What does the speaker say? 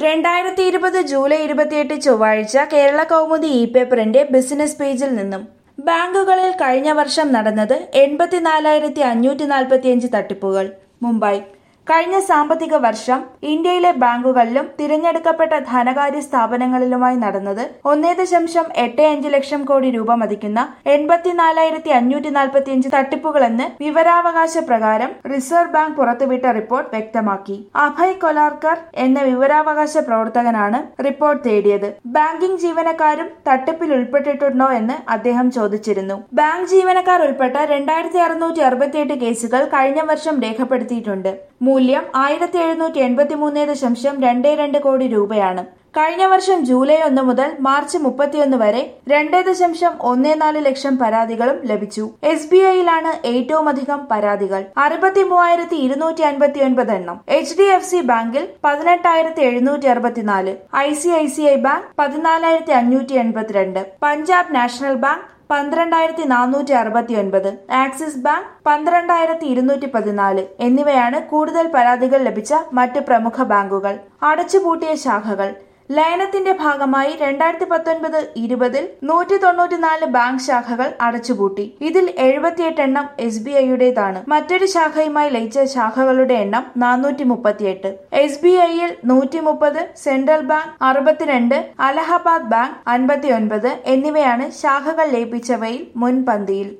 രണ്ടായിരത്തി ഇരുപത് ജൂലൈ ഇരുപത്തിയെട്ട് ചൊവ്വാഴ്ച കേരള കൗമുദി ഇ പേപ്പറിന്റെ ബിസിനസ് പേജിൽ നിന്നും ബാങ്കുകളിൽ കഴിഞ്ഞ വർഷം നടന്നത് എൺപത്തിനാലായിരത്തി അഞ്ഞൂറ്റി നാൽപ്പത്തിയഞ്ച് തട്ടിപ്പുകൾ മുംബൈ കഴിഞ്ഞ സാമ്പത്തിക വർഷം ഇന്ത്യയിലെ ബാങ്കുകളിലും തിരഞ്ഞെടുക്കപ്പെട്ട ധനകാര്യ സ്ഥാപനങ്ങളിലുമായി നടന്നത് ഒന്നേ ദശാംശം എട്ട് അഞ്ച് ലക്ഷം കോടി രൂപ മതിക്കുന്ന എൺപത്തിനാലായിരത്തി അഞ്ഞൂറ്റി നാൽപ്പത്തിയഞ്ച് തട്ടിപ്പുകളെന്ന് വിവരാവകാശ പ്രകാരം റിസർവ് ബാങ്ക് പുറത്തുവിട്ട റിപ്പോർട്ട് വ്യക്തമാക്കി അഭയ് കൊലാർക്കർ എന്ന വിവരാവകാശ പ്രവർത്തകനാണ് റിപ്പോർട്ട് തേടിയത് ബാങ്കിംഗ് ജീവനക്കാരും തട്ടിപ്പിൽ ഉൾപ്പെട്ടിട്ടുണ്ടോ എന്ന് അദ്ദേഹം ചോദിച്ചിരുന്നു ബാങ്ക് ജീവനക്കാർ ഉൾപ്പെട്ട രണ്ടായിരത്തി അറുന്നൂറ്റി അറുപത്തിയെട്ട് കേസുകൾ കഴിഞ്ഞ വർഷം രേഖപ്പെടുത്തിയിട്ടുണ്ട് മൂല്യം ആയിരത്തി എഴുന്നൂറ്റി എൺപത്തി മൂന്ന് ദശാംശം രണ്ട് രണ്ട് കോടി രൂപയാണ് കഴിഞ്ഞ വർഷം ജൂലൈ ഒന്ന് മുതൽ മാർച്ച് മുപ്പത്തിയൊന്ന് വരെ രണ്ട് ദശാംശം ഒന്ന് നാല് ലക്ഷം പരാതികളും ലഭിച്ചു എസ് ബി ഐയിലാണ് ഏറ്റവും അധികം പരാതികൾ അറുപത്തി മൂവായിരത്തി ഇരുന്നൂറ്റി അൻപത്തി ഒൻപത് എണ്ണം എച്ച് ഡി എഫ് സി ബാങ്കിൽ പതിനെട്ടായിരത്തി എഴുന്നൂറ്റി അറുപത്തിനാല് I C I C I bank പതിനാലായിരത്തി അഞ്ഞൂറ്റി എൺപത്തിരണ്ട് പഞ്ചാബ് നാഷണൽ ബാങ്ക് പന്ത്രണ്ടായിരത്തി നാനൂറ്റി അറുപത്തി ഒൻപത് ആക്സിസ് ബാങ്ക് പന്ത്രണ്ടായിരത്തി ഇരുന്നൂറ്റി പതിനാല് എന്നിവയാണ് കൂടുതൽ പരാതികൾ ലഭിച്ച മറ്റ് പ്രമുഖ ബാങ്കുകൾ അടച്ചുപൂട്ടിയ ശാഖകൾ ലയനത്തിന്റെ ഭാഗമായി രണ്ടായിരത്തി പത്തൊൻപത് ഇരുപതിൽ നൂറ്റി തൊണ്ണൂറ്റിനാല് ബാങ്ക് ശാഖകൾ അടച്ചുപൂട്ടി ഇതിൽ എഴുപത്തിയെട്ട് എണ്ണം എസ് ബി ഐയുടേതാണ് മറ്റൊരു ശാഖയുമായി ലയിച്ച ശാഖകളുടെ എണ്ണം നാനൂറ്റി മുപ്പത്തിയെട്ട് എസ് ബി ഐയിൽ നൂറ്റി മുപ്പത് സെൻട്രൽ ബാങ്ക് അറുപത്തിരണ്ട് അലഹബാദ് ബാങ്ക് അൻപത്തി ഒൻപത് എന്നിവയാണ് ശാഖകൾ ലയിപ്പിച്ചവയിൽ മുൻപന്തിയിൽ